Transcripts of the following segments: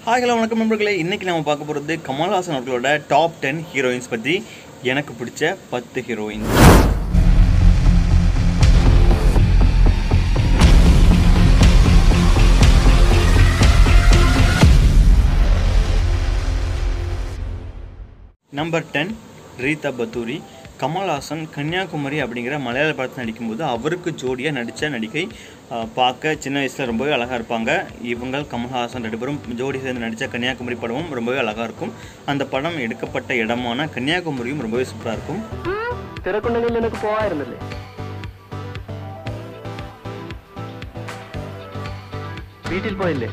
hi hello வணக்கம் நண்பர்களே இன்னைக்கு நம்ம பார்க்க போகிறது கமல்ஹாசன் அவர்களோட டாப் டென் ஹீரோயின்ஸ் பற்றி எனக்கு பிடிச்ச பத்து heroines number ten Rita பத்தூரி Kamal Haasan Kanyakumari அப்படிங்கிற மலையாள படத்தில் நடிக்கும்போது அவருக்கு ஜோடியாக நடித்த நடிகை ஆஹ், பார்க்க சின்ன வயசில் ரொம்பவே அழகாக இருப்பாங்க இவங்க கமல்ஹாசன் ரெண்டு பேரும் ஜோடி சேர்ந்து நடித்த கன்னியாகுமரி படமும் ரொம்பவே அழகாக இருக்கும் அந்த படம் எடுக்கப்பட்ட இடமான கன்னியாகுமரியும் ரொம்பவே சூப்பராக இருக்கும் തിരക്കുണ്ടെങ്കിൽ നിനക്ക് പോവായിരുന്നല്ലേ വീട്ടിൽ പോയില്ലേ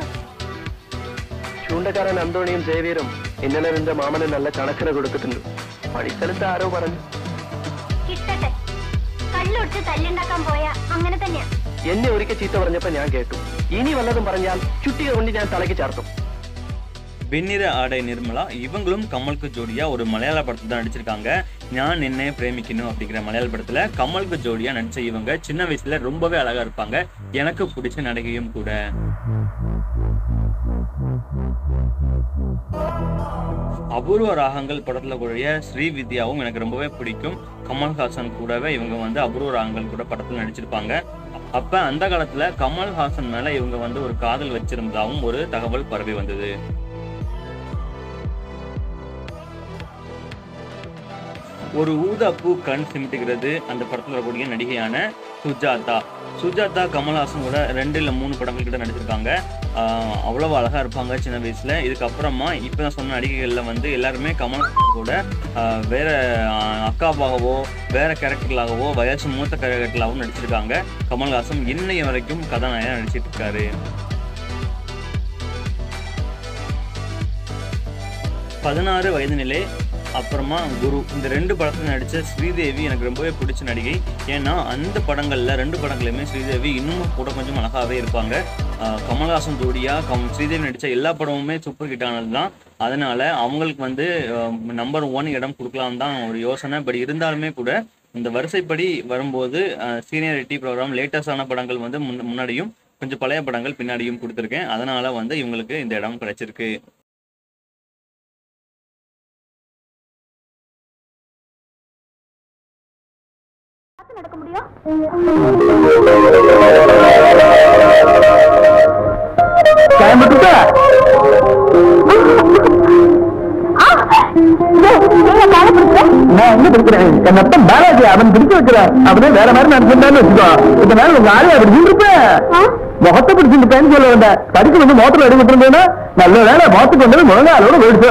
ചൂണ്ടക്കാരൻ അന്തോണിയും സേവിയറും ഇന്നലെ നിന്റെ മാമന് നല്ല കണക്കിന് കൊടുത്തിട്ടുണ്ട് പണിസ്ഥലത്ത് ആരോ പറഞ്ഞു കിട്ടട്ടെ കള്ളൊടിച്ച് തല്ലുണ്ടാക്കാൻ പോയാ അങ്ങനെ തന്നെയാ എന്നെ ഒരിക്കൽ ചീത്ത പറഞ്ഞപ്പോ ഞാൻ കേട്ടു ഇനി വല്ലതും പറഞ്ഞാൽ ചുട്ടിക കൊണ്ട് ഞാൻ തലയ്ക്ക് ചാർത്തും வெண்ணிற ஆடை நிர்மலா இவங்களும் கமலுக்கு ஜோடியா ஒரு மலையாள படத்துல தான் நடிச்சிருக்காங்க நான் என்னை பிரேமிக்கணும் அப்படிங்கிற மலையாள படத்துல கமலுக்கு ஜோடியா நடிச்ச இவங்க சின்ன வயசுல ரொம்பவே அழகா இருப்பாங்க எனக்கு பிடிச்ச நடிகையும் கூட அபூர்வ ராகங்கள் படத்துல கூடிய ஸ்ரீவித்யாவும் எனக்கு ரொம்பவே பிடிக்கும் கமல்ஹாசன் கூடவே இவங்க வந்து அபூர்வ ராகங்கள் கூட படத்துல நடிச்சிருப்பாங்க அப்ப அந்த காலத்துல கமல்ஹாசன் மேல இவங்க வந்து ஒரு காதல் வச்சிருந்ததாகவும் ஒரு தகவல் பரவி வந்தது ஒரு ஊதா பூ கண் சிமிட்டுகிறது அந்த படத்துல வரக்கூடிய நடிகையான சுஜாதா சுஜாதா கமல்ஹாசன் கூட ரெண்டு இல்ல மூணு படங்கள் கிட்ட நடிச்சிருக்காங்க ஆஹ் அவ்வளவு அழகா இருப்பாங்க சின்ன வயசுல இதுக்கப்புறமா இப்ப நான் சொன்ன நடிகைகள்ல வந்து எல்லாருமே கமல்ஹாசன் கூட ஆஹ் வேற ஆஹ் அக்காவாகவோ வேற கேரக்டர்களாகவோ வயசு மூத்த கேரக்டர்களாகவும் நடிச்சிருக்காங்க கமல்ஹாசன் இன்னைய வரைக்கும் கதாநாயகன் நடிச்சிட்டு இருக்காரு பதினாறு வயது நிலை அப்புறமா குரு இந்த ரெண்டு படத்துல நடிச்ச ஸ்ரீதேவி எனக்கு ரொம்பவே பிடிச்ச நடிகை ஏன்னா அந்த படங்கள்ல ரெண்டு படங்களையுமே ஸ்ரீதேவி இன்னும் கூட கொஞ்சம் அழகாவே இருப்பாங்க ஆஹ் கமல்ஹாசன் ஜோடியா கம் ஸ்ரீதேவி நடிச்ச எல்லா படமுமே சூப்பர் ஹிட் ஆனது தான் அதனால அவங்களுக்கு வந்து நம்பர் ஒன் இடம் கொடுக்கலாம் தான் ஒரு யோசனை பட் இருந்தாலுமே கூட இந்த வரிசைப்படி வரும்போது சீனியாரிட்டி ப்ரோக்ராம் லேட்டஸ்டான படங்கள் வந்து முன்ன- முன்னாடியும் கொஞ்சம் பழைய படங்கள் பின்னாடியும் கொடுத்துருக்கேன் அதனால வந்து இவங்களுக்கு இந்த இடம் கிடைச்சிருக்கு பார்த்து நடக்க முடியும் நான் எங்க பிடிக்கிறேன் என் அப்பன் பாலாஜி அவன் பிடிச்சு வைக்கிறான் அப்படியே வேற மாதிரி நடந்துட்டான்னு வச்சுக்கோ இதனால உங்க ஆளு அப்படி இருந்திருப்பேன் முகத்தை பிடிச்சிருப்பேன்னு சொல்ல வந்தேன் கடிக்கு வந்து மோட்டர் எடுக்கிட்டு இருந்தேன்னா நல்ல வேலை மோத்துக்கு வந்தது முழங்காலோட போயிடுச்சு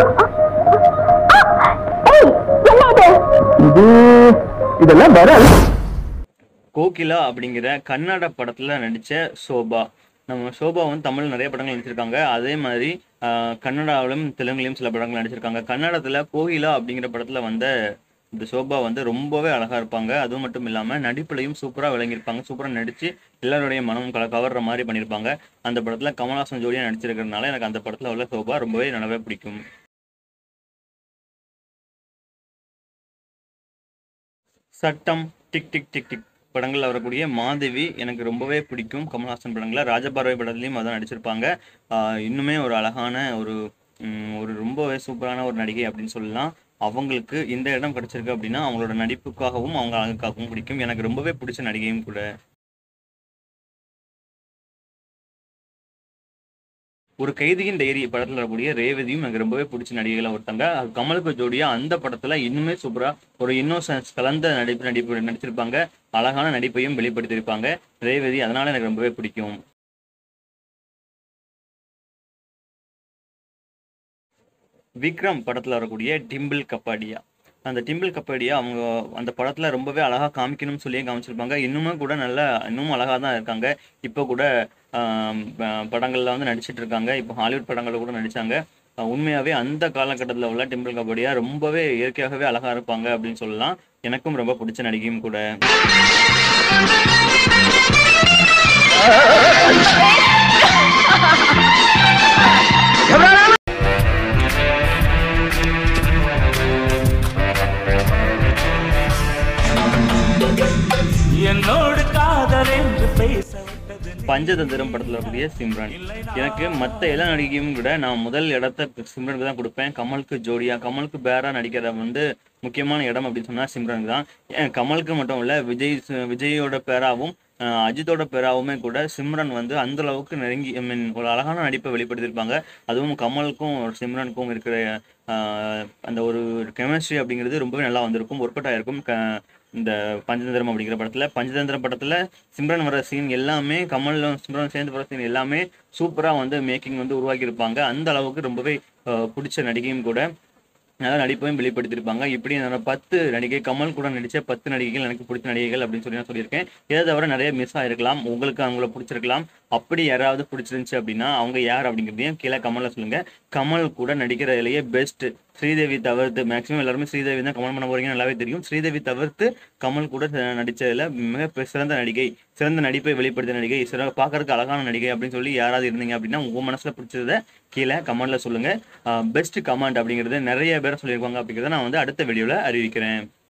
இது இதெல்லாம் வேற கோகிலா அப்படிங்கிற கன்னட படத்துல நடிச்ச சோபா நம்ம சோபா வந்து தமிழ் நிறைய படங்கள் நடிச்சிருக்காங்க அதே மாதிரி ஆஹ், கன்னடாவிலும் தெலுங்குலையும் சில படங்கள் நடிச்சிருக்காங்க கன்னடத்துல கோகிலா அப்படிங்கிற படத்துல வந்த இந்த சோபா வந்து ரொம்பவே அழகா இருப்பாங்க அதுவும் மட்டும் இல்லாம நடிப்புலையும் சூப்பரா விளங்கியிருப்பாங்க சூப்பரா நடிச்சு எல்லாருடைய மனம் கல கவர்ற மாதிரி பண்ணியிருப்பாங்க அந்த படத்துல கமல்ஹாசன் ஜோடியா நடிச்சிருக்கிறதுனால எனக்கு அந்த படத்துல உள்ள சோபா ரொம்பவே நல்லாவே பிடிக்கும் சட்டம் டிக் டிக் டிக் டிக் படங்கள்ல வரக்கூடிய மாதவி எனக்கு ரொம்பவே பிடிக்கும் கமல்ஹாசன் படங்கள்ல ராஜபார்வை படத்துலையும் அதான் நடிச்சிருப்பாங்க ஆஹ் இன்னுமே ஒரு அழகான ஒரு ம், ஒரு ரொம்பவே சூப்பரான ஒரு நடிகை அப்படின்னு சொல்லலாம் அவங்களுக்கு இந்த இடம் கிடைச்சிருக்கு அப்படின்னா அவங்களோட நடிப்புக்காகவும் அவங்க அழகுக்காகவும் பிடிக்கும் எனக்கு ரொம்பவே பிடிச்ச நடிகையும் கூட ஒரு கைதியின் டைரி படத்துல வரக்கூடிய ரேவதியும் எனக்கு ரொம்பவே பிடிச்ச நடிகைகளா ஒருத்தங்க அது கமலுக்கு ஜோடியா அந்த படத்துல இன்னுமே சூப்பரா ஒரு இன்னோசன்ஸ் கலந்த நடிப்பு நடிப்பு நடிச்சிருப்பாங்க அழகான நடிப்பையும் வெளிப்படுத்தியிருப்பாங்க ரேவதி அதனால எனக்கு ரொம்பவே பிடிக்கும் விக்ரம் படத்துல வரக்கூடிய டிம்பிள் கப்பாடியா அந்த டிம்பிள் கப்பாடியா அவங்க அந்த படத்துல ரொம்பவே அழகா காமிக்கணும்னு சொல்லியே காமிச்சிருப்பாங்க இன்னுமே கூட நல்ல இன்னும் அழகா தான் இருக்காங்க இப்போ கூட ஆம், ப- படங்கள்ல வந்து நடிச்சிட்டு இருக்காங்க இப்போ ஹாலிவுட் படங்கள்ல கூட நடிச்சாங்க அஹ் உண்மையாவே அந்த காலகட்டத்தில் உள்ள டிம்பிள் கபாடியா ரொம்பவே இயற்கையாகவே அழகா இருப்பாங்க அப்படின்னு சொல்லலாம் எனக்கும் ரொம்ப பிடிச்ச நடிகையும் கூட என்னோடு காதல் என்று பேச விட்டது பஞ்சதந்திரம் படத்தில் இருக்கக்கூடிய சிம்ரன் எனக்கு மற்ற எல்லா நடிகையும் விட நான் முதல் இடத்த சிம்ரனுக்கு தான் கொடுப்பேன் கமலுக்கு ஜோடியா கமலுக்கு பேரா நடிக்கிற வந்து முக்கியமான இடம் அப்படின்னு சொன்னா சிம்ரனுக்கு தான் ஏன் கமலுக்கு மட்டும் இல்ல விஜய் விஜயோட பேராவும் அஹ் அஜித்தோட பேராவுமே கூட சிம்ரன் வந்து அந்த அளவுக்கு நெருங்கி ஐ மீன் ஒரு அழகான நடிப்பை வெளிப்படுத்தியிருப்பாங்க அதுவும் கமலுக்கும் சிம்ரனுக்கும் இருக்கிற அஹ், அந்த ஒரு கெமிஸ்ட்ரி அப்படிங்கிறது ரொம்பவே நல்லா வந்திருக்கும் ஒர்க் அவுட் ஆயிருக்கும் க இந்த பஞ்சதந்திரம் அப்படிங்கிற படத்துல பஞ்சதந்திரம் படத்துல சிம்ரன் வர சீன் எல்லாமே கமலும் சிம்ரன் சேர்ந்து வர சீன் எல்லாமே சூப்பரா வந்து மேக்கிங் வந்து உருவாக்கி இருப்பாங்க அந்த அளவுக்கு ரொம்பவே அஹ், பிடிச்ச நடிகையும் கூட நல்லா நடிப்பையும் வெளிப்படுத்தியிருப்பாங்க இப்படி நான் பத்து நடிகை கமல் கூட நடிச்ச பத்து நடிகைகள் எனக்கு பிடிச்ச நடிகைகள் அப்படின்னு சொல்லி நான் சொல்லியிருக்கேன் இதை தவிர நிறைய மிஸ் ஆயிருக்கலாம் உங்களுக்கு அவங்கள பிடிச்சிருக்கலாம் அப்படி யாராவது பிடிச்சிருந்துச்சு அப்படின்னா அவங்க யார் அப்படிங்கிறதையும் கீழே கமல்ல சொல்லுங்க கமல் கூட நடிக்கிறதுலேயே பெஸ்ட் ஸ்ரீதேவி தவிர்த்து மேக்ஸிமம் எல்லாருமே ஸ்ரீதேவி தான் கமல் பண்ண போறீங்க நல்லாவே தெரியும் ஸ்ரீதேவி தவிர்த்து கமல் கூட அஹ், நடிச்சதுல மிக பெ- சிறந்த நடிகை சிறந்த நடிப்பை வெளிப்படுத்திய நடிகை சிற பார்க்கறதுக்கு அழகான நடிகை அப்படின்னு சொல்லி யாராவது இருந்தீங்க அப்படின்னா உங்க மனசுல பிடிச்சத கீழே கமெண்ட்ல சொல்லுங்க பெஸ்ட் கமெண்ட் அப்படிங்கிறது நிறைய பேர் சொல்லியிருப்பாங்க அப்படிங்கிறத நான் வந்து அடுத்த வீடியோல அறிவிக்கிறேன்